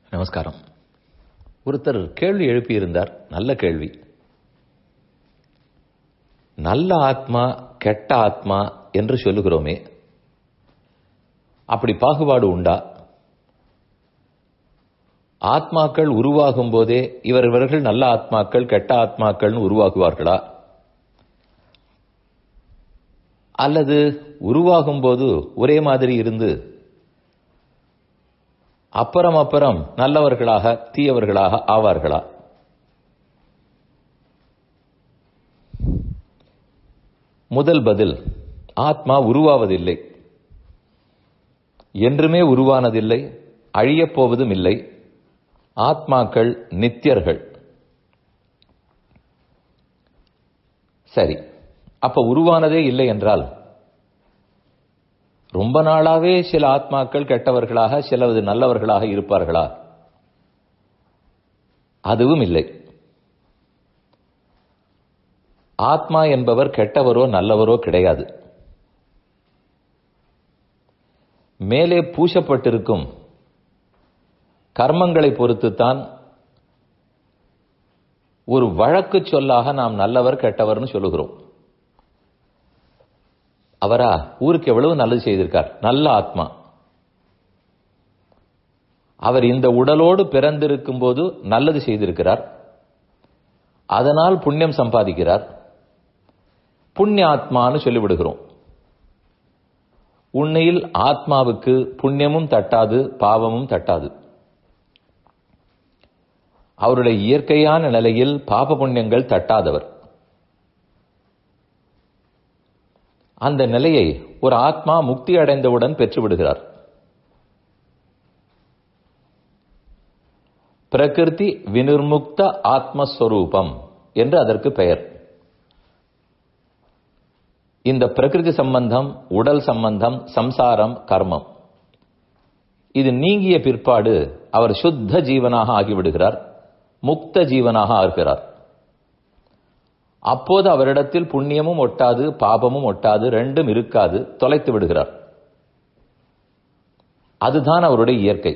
நமஸ்காரம் ஒருத்தர் கேள்வி எழுப்பியிருந்தார் நல்ல கேள்வி நல்ல ஆத்மா கெட்ட ஆத்மா என்று சொல்லுகிறோமே அப்படி பாகுபாடு உண்டா ஆத்மாக்கள் உருவாகும் போதே இவர் இவர்கள் நல்ல ஆத்மாக்கள் கெட்ட ஆத்மாக்கள்னு உருவாகுவார்களா அல்லது உருவாகும் போது ஒரே மாதிரி இருந்து அப்புறம் அப்புறம் நல்லவர்களாக தீயவர்களாக ஆவார்களா முதல் பதில் ஆத்மா உருவாவதில்லை என்றுமே உருவானதில்லை அழியப் போவதும் இல்லை ஆத்மாக்கள் நித்தியர்கள் சரி அப்ப உருவானதே இல்லை என்றால் ரொம்ப நாளாவே சில ஆத்மாக்கள் கெட்டவர்களாக சிலவது நல்லவர்களாக இருப்பார்களா அதுவும் இல்லை ஆத்மா என்பவர் கெட்டவரோ நல்லவரோ கிடையாது மேலே பூசப்பட்டிருக்கும் கர்மங்களை பொறுத்துத்தான் ஒரு வழக்கு சொல்லாக நாம் நல்லவர் கெட்டவர்னு சொல்லுகிறோம் அவரா ஊருக்கு எவ்வளவு நல்லது செய்திருக்கார் நல்ல ஆத்மா அவர் இந்த உடலோடு பிறந்திருக்கும் போது நல்லது செய்திருக்கிறார் அதனால் புண்ணியம் சம்பாதிக்கிறார் புண்ணிய ஆத்மான்னு சொல்லிவிடுகிறோம் உண்மையில் ஆத்மாவுக்கு புண்ணியமும் தட்டாது பாவமும் தட்டாது அவருடைய இயற்கையான நிலையில் பாப புண்ணியங்கள் தட்டாதவர் அந்த நிலையை ஒரு ஆத்மா முக்தி அடைந்தவுடன் பெற்றுவிடுகிறார் பிரகிருதி வினிர்முக்த ஆத்மஸ்வரூபம் என்று அதற்கு பெயர் இந்த பிரகிருதி சம்பந்தம் உடல் சம்பந்தம் சம்சாரம் கர்மம் இது நீங்கிய பிற்பாடு அவர் சுத்த ஜீவனாக ஆகிவிடுகிறார் முக்த ஜீவனாக ஆகிறார் அப்போது அவரிடத்தில் புண்ணியமும் ஒட்டாது பாபமும் ஒட்டாது ரெண்டும் இருக்காது தொலைத்து விடுகிறார் அதுதான் அவருடைய இயற்கை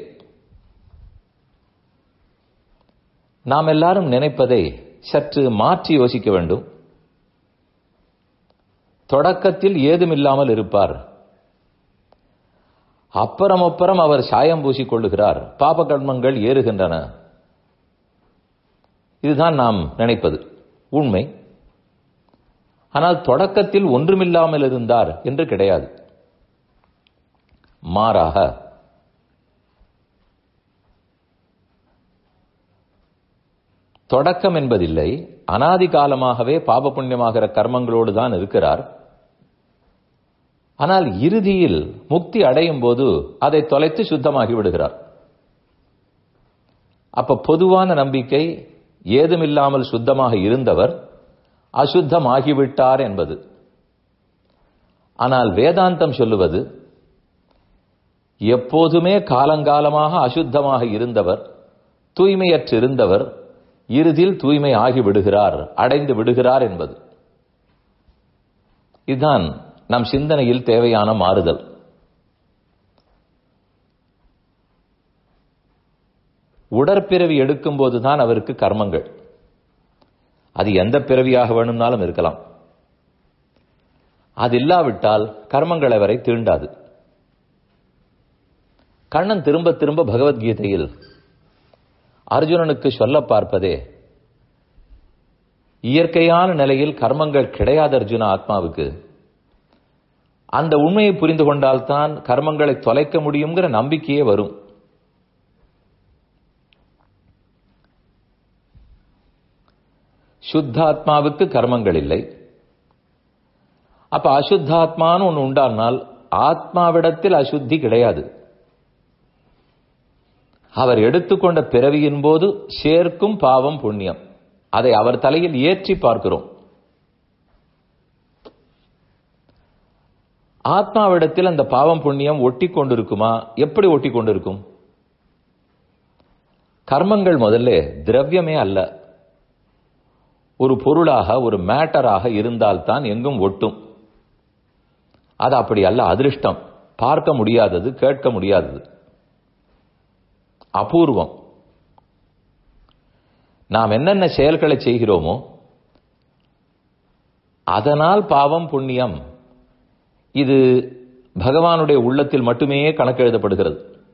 நாம் எல்லாரும் நினைப்பதை சற்று மாற்றி யோசிக்க வேண்டும் தொடக்கத்தில் ஏதுமில்லாமல் இருப்பார் அப்புறம் அப்புறம் அவர் சாயம் பூசிக் கொள்ளுகிறார் பாப கர்மங்கள் ஏறுகின்றன இதுதான் நாம் நினைப்பது உண்மை ஆனால் தொடக்கத்தில் ஒன்றுமில்லாமல் இருந்தார் என்று கிடையாது மாறாக தொடக்கம் என்பதில்லை அனாதி காலமாகவே பாப புண்ணியமாகிற கர்மங்களோடு தான் இருக்கிறார் ஆனால் இறுதியில் முக்தி அடையும் போது அதை தொலைத்து சுத்தமாகி விடுகிறார் அப்ப பொதுவான நம்பிக்கை ஏதுமில்லாமல் சுத்தமாக இருந்தவர் அசுத்தமாகிவிட்டார் என்பது ஆனால் வேதாந்தம் சொல்லுவது எப்போதுமே காலங்காலமாக அசுத்தமாக இருந்தவர் தூய்மையற்றிருந்தவர் இறுதியில் தூய்மை ஆகி விடுகிறார் அடைந்து விடுகிறார் என்பது இதுதான் நம் சிந்தனையில் தேவையான மாறுதல் உடற்பிறவி எடுக்கும் போதுதான் அவருக்கு கர்மங்கள் அது எந்த பிறவியாக வேணும்னாலும் இருக்கலாம் அது இல்லாவிட்டால் கர்மங்களை வரை தீண்டாது கண்ணன் திரும்ப திரும்ப பகவத்கீதையில் அர்ஜுனனுக்கு சொல்ல பார்ப்பதே இயற்கையான நிலையில் கர்மங்கள் கிடையாது அர்ஜுன ஆத்மாவுக்கு அந்த உண்மையை புரிந்து கொண்டால்தான் கர்மங்களை தொலைக்க முடியுங்கிற நம்பிக்கையே வரும் சுத்தாத்மாவுக்கு கர்மங்கள் இல்லை அப்ப அசுத்தாத்மான்னு ஒன்று உண்டானால் ஆத்மாவிடத்தில் அசுத்தி கிடையாது அவர் எடுத்துக்கொண்ட பிறவியின் போது சேர்க்கும் பாவம் புண்ணியம் அதை அவர் தலையில் ஏற்றி பார்க்கிறோம் ஆத்மாவிடத்தில் அந்த பாவம் புண்ணியம் ஒட்டி கொண்டிருக்குமா எப்படி ஒட்டி கொண்டிருக்கும் கர்மங்கள் முதல்ல திரவியமே அல்ல ஒரு பொருளாக ஒரு மேட்டராக இருந்தால்தான் எங்கும் ஒட்டும் அது அப்படி அல்ல அதிருஷ்டம் பார்க்க முடியாதது கேட்க முடியாதது அபூர்வம் நாம் என்னென்ன செயல்களை செய்கிறோமோ அதனால் பாவம் புண்ணியம் இது பகவானுடைய உள்ளத்தில் மட்டுமே கணக்கெழுதப்படுகிறது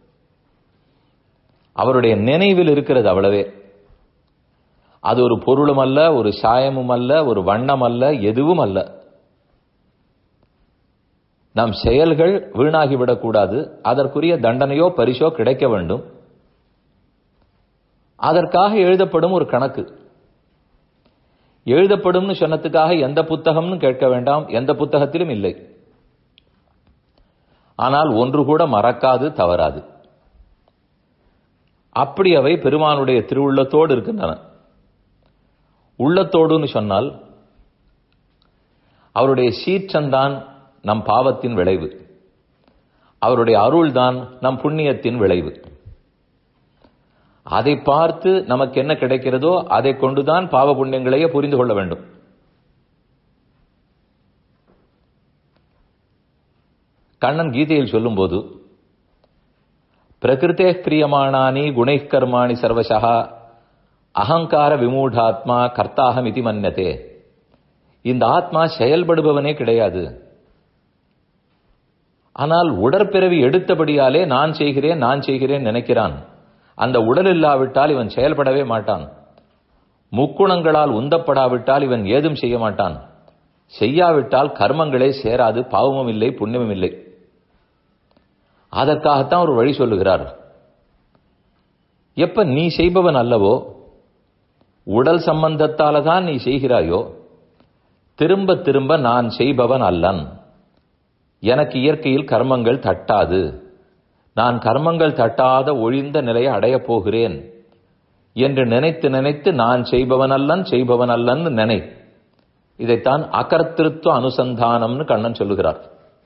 அவருடைய நினைவில் இருக்கிறது அவ்வளவே அது ஒரு பொருளும் அல்ல ஒரு சாயமும் அல்ல ஒரு வண்ணம் அல்ல எதுவும் அல்ல நம் செயல்கள் வீணாகிவிடக்கூடாது அதற்குரிய தண்டனையோ பரிசோ கிடைக்க வேண்டும் அதற்காக எழுதப்படும் ஒரு கணக்கு எழுதப்படும்னு சொன்னதுக்காக எந்த புத்தகம்னு கேட்க வேண்டாம் எந்த புத்தகத்திலும் இல்லை ஆனால் ஒன்று கூட மறக்காது தவறாது அப்படி அவை பெருமானுடைய திருவுள்ளத்தோடு இருக்கின்றன உள்ளத்தோடுன்னு சொன்னால் அவருடைய சீற்றம்தான் நம் பாவத்தின் விளைவு அவருடைய அருள்தான் நம் புண்ணியத்தின் விளைவு அதை பார்த்து நமக்கு என்ன கிடைக்கிறதோ அதை கொண்டுதான் பாவ புண்ணியங்களையே புரிந்து கொள்ள வேண்டும் கண்ணன் கீதையில் சொல்லும்போது பிரகிருத்தே பிரியமானானி குணை கர்மாணி சர்வசா அகங்கார விமூடாத்மா கர்த்தாகம் இதி மன்னதே இந்த ஆத்மா செயல்படுபவனே கிடையாது ஆனால் உடற்பிறவி எடுத்தபடியாலே நான் செய்கிறேன் நான் செய்கிறேன் நினைக்கிறான் அந்த உடல் இல்லாவிட்டால் இவன் செயல்படவே மாட்டான் முக்குணங்களால் உந்தப்படாவிட்டால் இவன் ஏதும் செய்ய மாட்டான் செய்யாவிட்டால் கர்மங்களே சேராது பாவமும் இல்லை புண்ணியமும் இல்லை அதற்காகத்தான் ஒரு வழி சொல்லுகிறார் எப்ப நீ செய்பவன் அல்லவோ உடல் சம்பந்தத்தால தான் நீ செய்கிறாயோ திரும்ப திரும்ப நான் செய்பவன் அல்லன் எனக்கு இயற்கையில் கர்மங்கள் தட்டாது நான் கர்மங்கள் தட்டாத ஒழிந்த நிலையை அடையப் போகிறேன் என்று நினைத்து நினைத்து நான் செய்பவன் அல்லன் செய்பவன் அல்லன் நினை இதைத்தான் அகர்த்திருத்துவ அனுசந்தானம்னு கண்ணன் சொல்லுகிறார்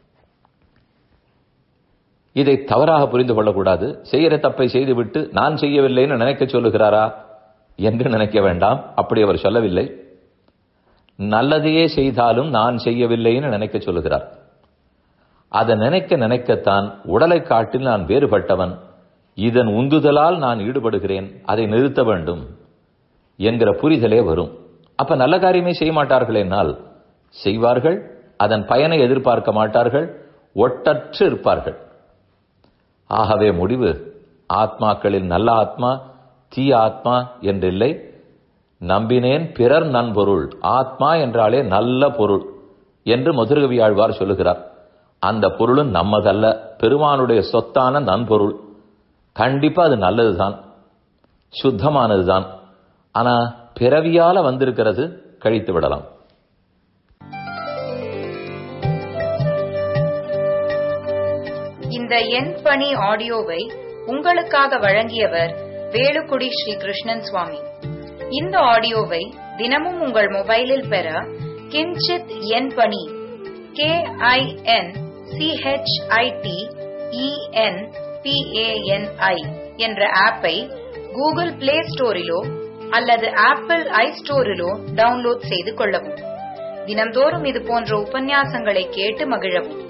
இதை தவறாக புரிந்து கொள்ளக்கூடாது செய்கிற தப்பை செய்துவிட்டு நான் செய்யவில்லைன்னு நினைக்க சொல்லுகிறாரா என்று நினைக்க வேண்டாம் அப்படி அவர் சொல்லவில்லை நல்லதையே செய்தாலும் நான் செய்யவில்லைன்னு நினைக்க சொல்லுகிறார் அதை நினைக்க நினைக்கத்தான் உடலை காட்டில் நான் வேறுபட்டவன் இதன் உந்துதலால் நான் ஈடுபடுகிறேன் அதை நிறுத்த வேண்டும் என்கிற புரிதலே வரும் அப்ப நல்ல காரியமே செய்ய மாட்டார்கள் என்னால் செய்வார்கள் அதன் பயனை எதிர்பார்க்க மாட்டார்கள் ஒட்டற்று இருப்பார்கள் ஆகவே முடிவு ஆத்மாக்களில் நல்ல ஆத்மா தீய ஆத்மா என்றில்லை நம்பினேன் பிறர் நன்பொருள் ஆத்மா என்றாலே நல்ல பொருள் என்று மதுரகவி ஆழ்வார் சொல்லுகிறார் அந்த பொருளும் நம்மதல்ல பெருமானுடைய சொத்தான நன்பொருள் கண்டிப்பா அது நல்லதுதான் சுத்தமானதுதான் ஆனா பிறவியால வந்திருக்கிறது கழித்து விடலாம் இந்த எண் பணி ஆடியோவை உங்களுக்காக வழங்கியவர் வேலுக்குடி ஸ்ரீ கிருஷ்ணன் சுவாமி இந்த ஆடியோவை தினமும் உங்கள் மொபைலில் பெற கிஞ்சித் எண் பணி கே ஐ என் சிஹெச்ஐடி இஎன் பிஏஎன்ஐ என்ற ஆப்பை கூகுள் பிளே ஸ்டோரிலோ அல்லது ஆப்பிள் ஐ ஸ்டோரிலோ டவுன்லோட் செய்து கொள்ளவும் தினம்தோறும் இது போன்ற உபன்யாசங்களை கேட்டு மகிழவும்